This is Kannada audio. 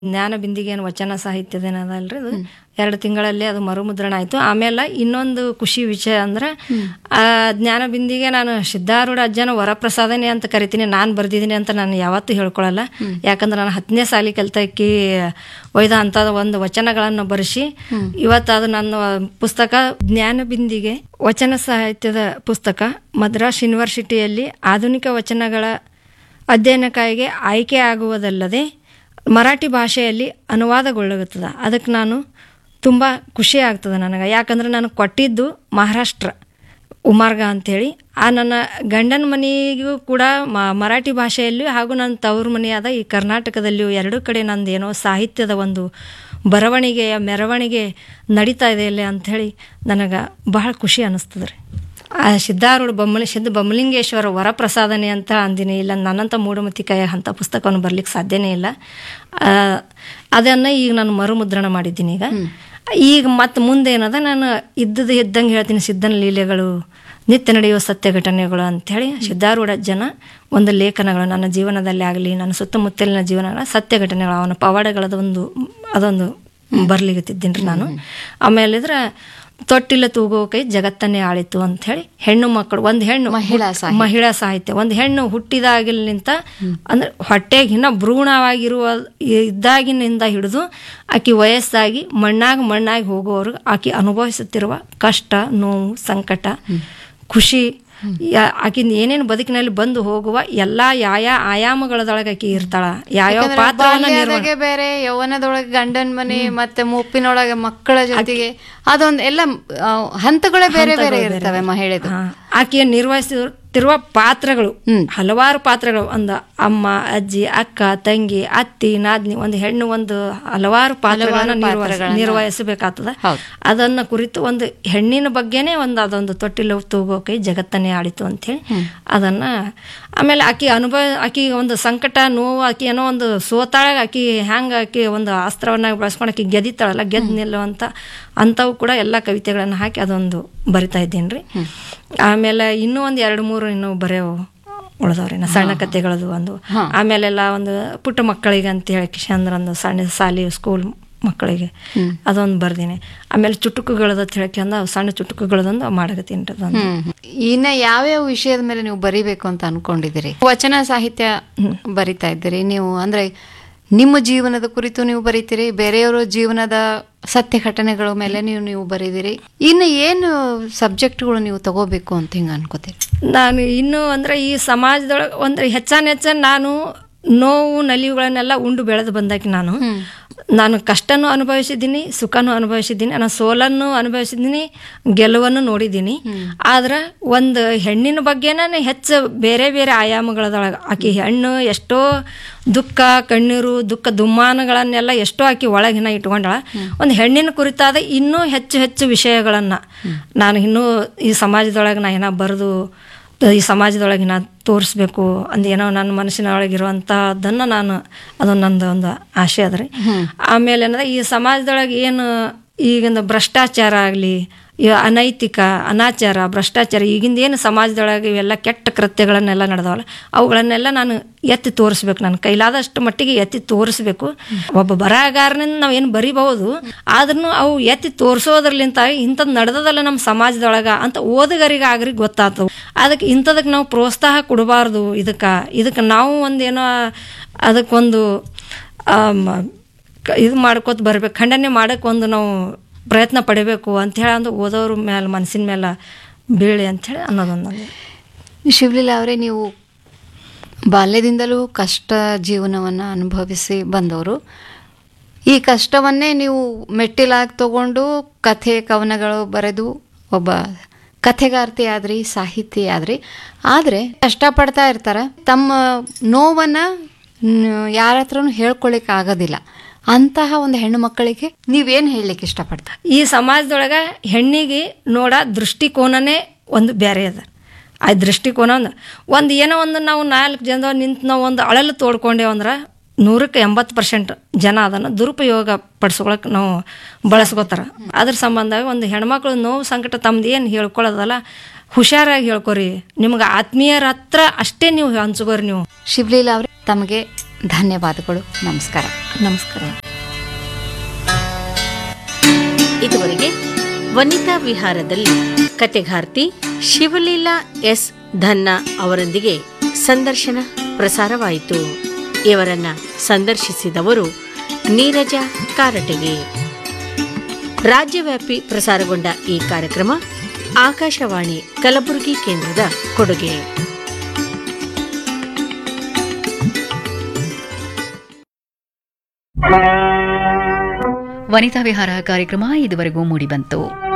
ಜ್ಞಾನ ಬಿಂದಿಗೆಯನ್ನು ವಚನ ಸಾಹಿತ್ಯದೇನದಲ್ರಿ ಅದು ಎರಡು ತಿಂಗಳಲ್ಲಿ ಅದು ಮರುಮುದ್ರಣ ಆಯಿತು ಆಮೇಲೆ ಇನ್ನೊಂದು ಖುಷಿ ವಿಷಯ ಅಂದ್ರೆ ಆ ಜ್ಞಾನ ಬಿಂದಿಗೆ ನಾನು ಸಿದ್ಧಾರೂಢ ಅಜ್ಜನ ವರಪ್ರಸಾದನೆ ಅಂತ ಕರಿತೀನಿ ನಾನು ಬರ್ದಿದ್ದೀನಿ ಅಂತ ನಾನು ಯಾವತ್ತೂ ಹೇಳ್ಕೊಳಲ್ಲ ಯಾಕಂದ್ರೆ ನಾನು ಹತ್ತನೇ ಸಾಲಿ ಕಲ್ತಕ್ಕಿ ಒಯ್ದ ಅಂತ ಒಂದು ವಚನಗಳನ್ನು ಬರೆಸಿ ಇವತ್ತು ಅದು ನನ್ನ ಪುಸ್ತಕ ಜ್ಞಾನ ಬಿಂದಿಗೆ ವಚನ ಸಾಹಿತ್ಯದ ಪುಸ್ತಕ ಮದ್ರಾಸ್ ಯೂನಿವರ್ಸಿಟಿಯಲ್ಲಿ ಆಧುನಿಕ ವಚನಗಳ ಅಧ್ಯಯನಕ್ಕಾಗಿ ಆಯ್ಕೆ ಆಗುವುದಲ್ಲದೆ ಮರಾಠಿ ಭಾಷೆಯಲ್ಲಿ ಅನುವಾದಗೊಳ್ಳುತ್ತದೆ ಅದಕ್ಕೆ ನಾನು ತುಂಬ ಖುಷಿ ಆಗ್ತದೆ ನನಗೆ ಯಾಕಂದ್ರೆ ನಾನು ಕೊಟ್ಟಿದ್ದು ಮಹಾರಾಷ್ಟ್ರ ಉಮಾರ್ಗ ಅಂಥೇಳಿ ಆ ನನ್ನ ಗಂಡನ ಮನೆಗೂ ಕೂಡ ಮ- ಮರಾಠಿ ಭಾಷೆಯಲ್ಲಿಯೂ ಹಾಗೂ ನನ್ನ ತವರು ಮನೆಯಾದ ಈ ಕರ್ನಾಟಕದಲ್ಲಿಯೂ ಎರಡೂ ಕಡೆ ನಂದು ಏನೋ ಸಾಹಿತ್ಯದ ಒಂದು ಬರವಣಿಗೆಯ ಮೆರವಣಿಗೆ ನಡೀತಾ ಇದೆ ಇಲ್ಲಿ ಅಂಥೇಳಿ ನನಗೆ ಬಹಳ ಖುಷಿ ಅನ್ನಿಸ್ತದೆ ರೀ ಆ ಸಿದ್ಧಾರೂಢ ಬೊಮ್ಮಲಿ ಸಿದ್ಧ ಬೊಮ್ಮಲಿಂಗೇಶ್ವರ ವರಪ್ರಸಾದನೆ ಅಂತ ಅಂದಿನಿ ಇಲ್ಲ ನನ್ನಂಥ ಮೂಢಮತಿ ಕೈ ಅಂಥ ಪುಸ್ತಕವನ್ನು ಬರ್ಲಿಕ್ಕೆ ಸಾಧ್ಯನೇ ಇಲ್ಲ ಆ, ಅದನ್ನು ಈಗ ನಾನು ಮರುಮುದ್ರಣ ಮಾಡಿದ್ದೀನಿ ಈಗ ಈಗ ಮತ್ತೆ ಮುಂದೆ ಏನದ ನಾನು ಇದ್ದದ್ದು ಇದ್ದಂಗೆ ಹೇಳ್ತೀನಿ ಸಿದ್ಧನ ಲೀಲೆಗಳು ನಿತ್ಯ ನಡೆಯುವ ಸತ್ಯ ಘಟನೆಗಳು ಅಂಥೇಳಿ ಸಿದ್ಧಾರೂಢ ಜನ ಒಂದು ಲೇಖನಗಳು ನನ್ನ ಜೀವನದಲ್ಲಿ ಆಗಲಿ ನನ್ನ ಸುತ್ತಮುತ್ತಲಿನ ಜೀವನಗಳ ಸತ್ಯ ಘಟನೆಗಳು ಅವನ ಪವಾಡಗಳದ ಒಂದು ಅದೊಂದು ಬರ್ಲಿಗತ್ತಿದ್ದೀನಿ ರೀ ನಾನು ಆಮೇಲೆ ಇದ್ರೆ ತೊಟ್ಟಿಲ್ಲ ತೂಗೋ ಕೈ ಜಗತ್ತನ್ನೇ ಆಳಿತು ಅಂತ ಹೇಳಿ ಹೆಣ್ಣು ಮಕ್ಕಳು ಒಂದು ಹೆಣ್ಣು ಮಹಿಳಾ ಹುಟ್- ಮಹಿಳಾ ಸಾಹಿತ್ಯ ಒಂದು ಹೆಣ್ಣು ಹುಟ್ಟಿದಾಗಿಲಿಂತ ಅಂದ್ರೆ ಹೊಟ್ಟೆಗೆ ಇನ್ನ ಭ್ರೂಣವಾಗಿರುವ ಇದ್ದಾಗಿನಿಂದ ಹಿಡಿದು ಆಕಿ ವಯಸ್ಸಾಗಿ ಮಣ್ಣಾಗ ಮಣ್ಣಾಗಿ ಹೋಗುವವರು ಆಕಿ ಅನುಭವಿಸುತ್ತಿರುವ ಕಷ್ಟ ನೋವು ಸಂಕಟ ಖುಷಿ ಯಾ- ಆಕಿನ ಏನೇನು ಬದುಕಿನಲ್ಲಿ ಬಂದು ಹೋಗುವ ಎಲ್ಲಾ ಯಾಯಾ ಆಯಾಮಗಳದೊಳಗೆ ಆಕಿ ಇರ್ತಾಳ ಯಾವ್ಯಾವ ಪಾತ್ರವನ್ನ ನಿರ್ವಹಣೆ ಬಾಲ್ಯದಾಗೆ ಬೇರೆ ಯೌವನದೊಳಗೆ ಗಂಡನ ಮನೆ ಮತ್ತೆ ಮುಪ್ಪಿನೊಳಗೆ ಮಕ್ಕಳ ಜೊತೆಗೆ ಅದೊಂದು ಎಲ್ಲ ಆ, ಹಂತಗಳೇ ಬೇರೆ ಬೇರೆ ಇರ್ತವೆ ಮಹಿಳೆದು ಹಾ. ಆಕೆಯ ನಿರ್ವಹಿಸುತ್ತಿರುವ ಪಾತ್ರಗಳು ಹಲವಾರು ಪಾತ್ರಗಳು ಒಂದು ಅಮ್ಮ ಅಜ್ಜಿ ಅಕ್ಕ ತಂಗಿ ಅತ್ತಿ ನಾದ್ನಿ ಒಂದು ಹೆಣ್ಣು ಒಂದು ಹಲವಾರು ಪಾತ್ರಗಳನ್ನ ನಿರ್ವಹಿಸ ನಿರ್ವಹಿಸಬೇಕಾಗ್ತದ ಹೌದು. ಅದನ್ನ ಕುರಿತು ಒಂದು ಹೆಣ್ಣಿನ ಬಗ್ಗೆನೇ ಒಂದು ಅದೊಂದು ತೊಟ್ಟಿಲು ತೂಗೋಕೆ ಜಗತ್ತನ್ನೇ ಆಡಿತು ಅಂತೇಳಿ ಅದನ್ನ ಆಮೇಲೆ ಆಕಿ ಅನುಭವ ಆಕಿ ಒಂದು ಸಂಕಟ ನೋವು ಆಕಿ ಏನೋ ಒಂದು ಸೋತಾಳ ಆಕಿ ಹ್ಯಾಂಗ ಆಕಿ ಒಂದು ಅಸ್ತ್ರವನ್ನ ಬಳಸ್ಕೊಂಡು ಆಕಿ ಗೆದಿತಾಳಲ್ಲ ಗೆದ್ದು ನಿಲ್ಲುವಂತ ಅಂಥವು ಕೂಡ ಎಲ್ಲ ಕವಿತೆಗಳನ್ನು ಹಾಕಿ ಅದೊಂದು ಬರಿತಾ ಇದ್ದೀನಿ ರೀ ಆಮೇಲೆ ಇನ್ನೂ ಒಂದು ಎರಡು ಮೂರು ಇನ್ನೂ ಬರೆಯವು ಉಳ್ದವ್ರಿ ನಾ ಸಣ್ಣ ಕತೆಗಳದು ಒಂದು ಆಮೇಲೆಲ್ಲ ಒಂದು ಪುಟ್ಟ ಮಕ್ಕಳಿಗೆ ಅಂತ ಹೇಳಿ ಕಿಶಂದ್ರ ಒಂದು ಸಣ್ಣ ಸಾಲಿ ಸ್ಕೂಲ್ ಮಕ್ಕಳಿಗೆ ಅದೊಂದು ಬರ್ದೀನಿ ಆಮೇಲೆ ಚುಟುಕುಗಳದ ತಿಳ್ಕೊಂಡ ಸಣ್ಣ ಚುಟುಕುಗಳದೊಂದು ಮಾಡಕತ್ತೀನಿ ರೀ ಅದೊಂದು ಹ್ಮ್ ಇನ್ನ ಯಾವ್ಯಾವ ವಿಷಯದ ಮೇಲೆ ನೀವು ಬರಿಬೇಕು ಅಂತ ಅನ್ಕೊಂಡಿದ್ದೀರಿ ವಚನ ಸಾಹಿತ್ಯ ಬರಿತಾ ಇದ್ದೀರಿ ನೀವು ಅಂದ್ರೆ ನಿಮ್ಮ ಜೀವನದ ಕುರಿತು ನೀವು ಬರೀತೀರಿ ಬೇರೆಯವರ ಜೀವನದ ಸತ್ಯ ಘಟನೆಗಳ ಮೇಲೆ ನೀವು ನೀವು ಬರೀದಿರಿ ಇನ್ನು ಏನು ಸಬ್ಜೆಕ್ಟ್ಗಳು ನೀವು ತಗೋಬೇಕು ಅಂತ ಹಿಂಗ ಅನ್ಕೋತೀರಿ ನಾನು ಇನ್ನೂ ಅಂದ್ರೆ ಈ ಸಮಾಜದೊಳಗೆ ಅಂದ್ರೆ ಹೆಚ್ಚಾನ ಹೆಚ್ಚಾನ ನಾನು ನೋವು ನಲಿವುಗಳನ್ನೆಲ್ಲ ಉಂಡು ಬೆಳೆದು ಬಂದಾಕಿ ನಾನು ನಾನು ಕಷ್ಟನೂ ಅನುಭವಿಸಿದ್ದೀನಿ ಸುಖನೂ ಅನುಭವಿಸಿದ್ದೀನಿ ನಾನು ಸೋಲನ್ನು ಅನುಭವಿಸಿದ್ದೀನಿ ಗೆಲುವನ್ನು ನೋಡಿದ್ದೀನಿ ಆದ್ರೆ ಒಂದು ಹೆಣ್ಣಿನ ಬಗ್ಗೆನೇ ಹೆಚ್ಚು ಬೇರೆ ಬೇರೆ ಆಯಾಮಗಳದೊಳಗೆ ಆಕಿ ಹೆಣ್ಣು ಎಷ್ಟೋ ದುಃಖ ಕಣ್ಣೀರು ದುಃಖ ದುಮ್ಮಾನಗಳನ್ನೆಲ್ಲ ಎಷ್ಟೋ ಆಕಿ ಒಳಗಿನ ಇಟ್ಕೊಂಡಳ ಒಂದು ಹೆಣ್ಣಿನ ಕುರಿತಾದ ಇನ್ನೂ ಹೆಚ್ಚು ಹೆಚ್ಚು ವಿಷಯಗಳನ್ನು ನಾನು ಇನ್ನೂ ಈ ಸಮಾಜದೊಳಗೆ ನಾ ಏನೋ ಬರೆದು ಈ ಸಮಾಜದೊಳಗೆ ನಾ ತೋರಿಸ್ಬೇಕು ಅಂದ್ ಏನೋ ನನ್ನ ಮನಸ್ಸಿನೊಳಗಿರುವಂಥದ್ದನ್ನು ನಾನು ಅದೊಂದು ನಂದು ಒಂದು ಆಸೆ ಅದ ರೀ ಆಮೇಲೆ ಏನಂದ್ರೆ ಈ ಸಮಾಜದೊಳಗೆ ಏನು ಈಗಿಂದ ಭ್ರಷ್ಟಾಚಾರ ಆಗಲಿ ಅನೈತಿಕ ಅನಾಚಾರ ಭ್ರಷ್ಟಾಚಾರ ಈಗಿಂದ ಏನು ಸಮಾಜದೊಳಗೆ ಇವೆಲ್ಲ ಕೆಟ್ಟ ಕೃತ್ಯಗಳನ್ನೆಲ್ಲ ನಡೆದವಲ್ಲ ಅವುಗಳನ್ನೆಲ್ಲ ನಾನು ಎತ್ತಿ ತೋರಿಸ್ಬೇಕು ನನ್ನ ಕೈಲಾದಷ್ಟು ಮಟ್ಟಿಗೆ ಎತ್ತಿ ತೋರಿಸ್ಬೇಕು ಒಬ್ಬ ಬರಹಗಾರನಿಂದ ನಾವು ಏನು ಬರಿಬಹುದು ಆದ್ರೂ ಅವು ಎತ್ತಿ ತೋರಿಸೋದ್ರಲಿಂತ ಇಂಥದ್ದು ನಡೆದದಲ್ಲ ನಮ್ಮ ಸಮಾಜದೊಳಗ ಅಂತ ಓದುಗರಿಗಾಗ್ರಿ ಗೊತ್ತಾಗ್ತವು ಅದಕ್ಕೆ ಇಂಥದಕ್ಕೆ ನಾವು ಪ್ರೋತ್ಸಾಹ ಕೊಡಬಾರ್ದು ಇದಕ್ಕೆ ಇದಕ್ಕೆ ನಾವು ಒಂದೇನೋ ಅದಕ್ಕೊಂದು ಆಮ್, ಕ- ಇದು ಮಾಡ್ಕೋತ ಬರ್ಬೇಕು ಖಂಡನೆ ಮಾಡಕ್ಕೆ ಒಂದು ನಾವು ಪ್ರಯತ್ನ ಪಡಿಬೇಕು ಅಂಥೇಳಿ ಅಂದ್ರೆ ಓದೋರ ಮೇಲೆ ಮನಸ್ಸಿನ ಮೇಲೆ ಬೀಳಿ ಅಂಥೇಳಿ ಅನ್ನೋದೊಂದು ನಂದು. ಶಿವಲೀಲಾ ಅವರೇ ನೀವು ಬಾಲ್ಯದಿಂದಲೂ ಕಷ್ಟ ಜೀವನವನ್ನು ಅನುಭವಿಸಿ ಬಂದವರು ಈ ಕಷ್ಟವನ್ನೇ ನೀವು ಮೆಟ್ಟಿಲಾಗಿ ತಗೊಂಡು ಕಥೆ ಕವನಗಳು ಬರೆದು ಒಬ್ಬ ಕಥೆಗಾರ್ತಿ ಆದ್ರಿ ಸಾಹಿತಿ ಆದ್ರಿ ಆದರೆ ಕಷ್ಟಪಡ್ತಾ ಇರ್ತಾರೆ ತಮ್ಮ ನೋವನ್ನು ಯಾರ ಹತ್ರನೂ ಹೇಳ್ಕೊಳಿಕ್ ಆಗೋದಿಲ್ಲ ಅಂತಹ ಒಂದು ಹೆಣ್ಣು ಮಕ್ಕಳಿಗೆ ನೀವೇನು ಹೇಳಲಿಕ್ಕೆ ಇಷ್ಟಪಡ್ತಾ ಈ ಸಮಾಜದೊಳಗೆ ಹೆಣ್ಣಿಗೆ ನೋಡ ದೃಷ್ಟಿಕೋನನೇ ಒಂದು ಬೇರೆ ಅದ ಆ ದೃಷ್ಟಿಕೋನ ಒಂದು ಒಂದು ಏನೋ ಒಂದು ನಾವು ನಾಲ್ಕು ಜನದವ್ರು ನಿಂತು ನಾವು ಒಂದು ಅಳಲು ತೋಡ್ಕೊಂಡೇವು ಅಂದ್ರೆ ನೂರಕ್ಕೆ ಎಂಬತ್ತು ಪರ್ಸೆಂಟ್ ಜನ ಅದನ್ನು ದುರುಪಯೋಗ ಪಡಿಸ್ಕೊಳಕ್ಕೆ ನಾವು ಬಳಸ್ಕೋತಾರ ಅದ್ರ ಸಂಬಂಧ ಒಂದು ಹೆಣ್ಮಕ್ಳು ನೋವು ಸಂಕಟ ತಮ್ದು ಏನು ಹೇಳ್ಕೊಳ್ಳೋದಲ್ಲ ಹುಷಾರಾಗಿ ಹೇಳ್ಕೊರಿ ನಿಮ್ಗೆ ಆತ್ಮೀಯರ ಹತ್ರ ಅಷ್ಟೇ ನೀವು ಹಂಚ್ಕೋರಿ ನೀವು ಶಿವಲೀಲಾ ಅವರೇ ತಮಗೆ ಧನ್ಯವಾದಗಳು ನಮಸ್ಕಾರ ನಮಸ್ಕಾರ ಇದುವರೆಗೆ ವನಿತಾ ವಿಹಾರದಲ್ಲಿ ಕತೆಗಾರ್ತಿ ಶಿವಲೀಲಾ ಎಸ್ ಧನ್ನ ಅವರೊಂದಿಗೆ ಸಂದರ್ಶನ ಪ್ರಸಾರವಾಯಿತು ಇವರನ್ನ ಸಂದರ್ಶಿಸಿದವರು ನೀರಜ ಕಾರಟಗಿ ರಾಜ್ಯವ್ಯಾಪಿ ಪ್ರಸಾರಗೊಂಡ ಈ ಕಾರ್ಯಕ್ರಮ ಆಕಾಶವಾಣಿ ಕಲಬುರಗಿ ಕೇಂದ್ರದ ಕೊಡುಗೆ ವನಿತಾ ವಿಹಾರ ಕಾರ್ಯಕ್ರಮ ಇದುವರೆಗೂ ಮೂಡಿಬಂತು